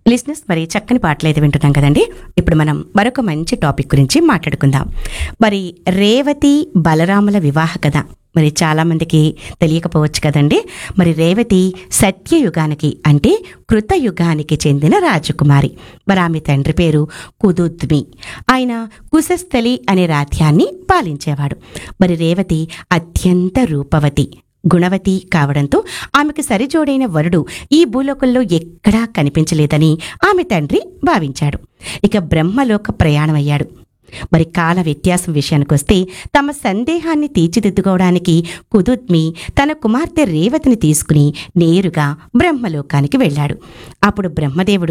లిస్నెస్ మరి చక్కని పాటలు అయితే వింటున్నాం కదండి ఇప్పుడు మనం మరొక మంచి టాపిక్ గురించి మాట్లాడుకుందాం మరి రేవతి బలరాముల వివాహ కథ మరి చాలా మందికి తెలియకపోవచ్చు కదండి మరి రేవతి సత్యయుగానికి అంటే కృతయుగానికి చెందిన రాజకుమారి మరి ఆమె తండ్రి పేరు కుదుద్మి ఆయన కుశస్థలి అనే రాజ్యాన్ని పాలించేవాడు మరి రేవతి అత్యంత రూపవతి గుణవతి కావడంతో ఆమెకు సరిజోడైన వరుడు ఈ భూలోకంలో ఎక్కడా కనిపించలేదని ఆమె తండ్రి భావించాడు ఇక బ్రహ్మలోక ప్రయాణమయ్యాడు మరి కాల వ్యత్యాసం విషయానికొస్తే తమ సందేహాన్ని తీర్చిదిద్దుకోవడానికి కుదుద్మి తన కుమార్తె రేవతిని తీసుకుని నేరుగా బ్రహ్మలోకానికి వెళ్ళాడు అప్పుడు బ్రహ్మదేవుడు